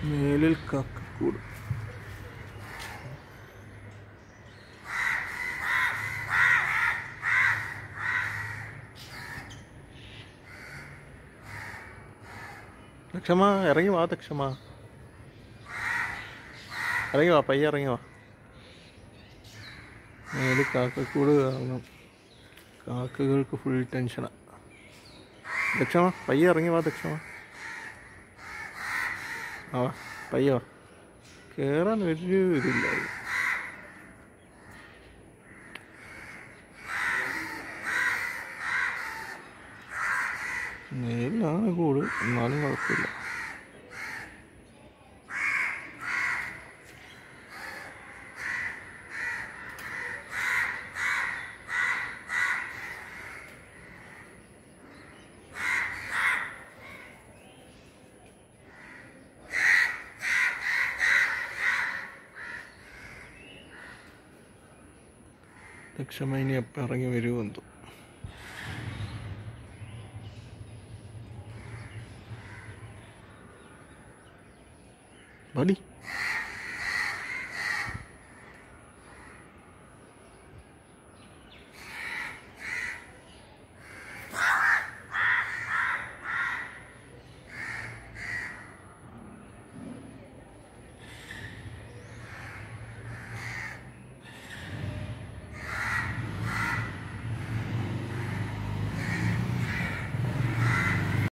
മേലിൽ കാക്കക്കൂട് ദക്ഷമ ഇറങ്ങി വാ ദക്ഷമ ഇറങ്ങി വാ പയ്യെ ഇറങ്ങി വാ മേലിൽ കാക്കക്കൂട് കാരണം കാക്കകൾക്ക് ഫുൾ ടെൻഷനാ ദക്ഷമ പയ്യെ ഇറങ്ങി വാ ദക്ഷമ ആ വാ, പയ്യെ വാ കയറാൻ ഒരു ഇതില്ല നേരിലാണ് കൂട് എന്നാലും കുഴപ്പമില്ല ലക്ഷമ ഇനി എപ്പം ഇറങ്ങി വരുമെന്തോ മതി